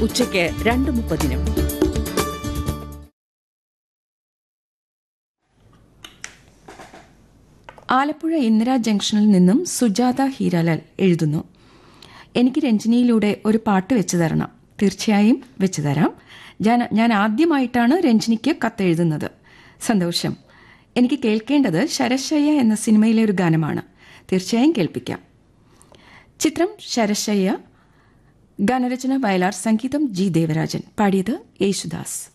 ഉച്ചയ്ക്ക് രണ്ട് മുപ്പതിനും ആലപ്പുഴ ഇന്ദിര ജംഗ്ഷനിൽ നിന്നും സുജാത ഹീരാലാൽ എഴുതുന്നു എനിക്ക് രഞ്ജിനിയിലൂടെ ഒരു പാട്ട് വെച്ചു തരണം തീർച്ചയായും വെച്ചു തരാം ഞാൻ ഞാൻ ആദ്യമായിട്ടാണ് രഞ്ജിനിക്ക് കത്തെഴുതുന്നത് സന്തോഷം എനിക്ക് കേൾക്കേണ്ടത് ശരശയ്യ എന്ന സിനിമയിലെ ഒരു ഗാനമാണ് തീർച്ചയായും കേൾപ്പിക്കാം ചിത്രം ശരശയ്യ ഗാനരചന വയലാർ സംഗീതം ജി ദേവരാജൻ പാടിയത് യേശുദാസ്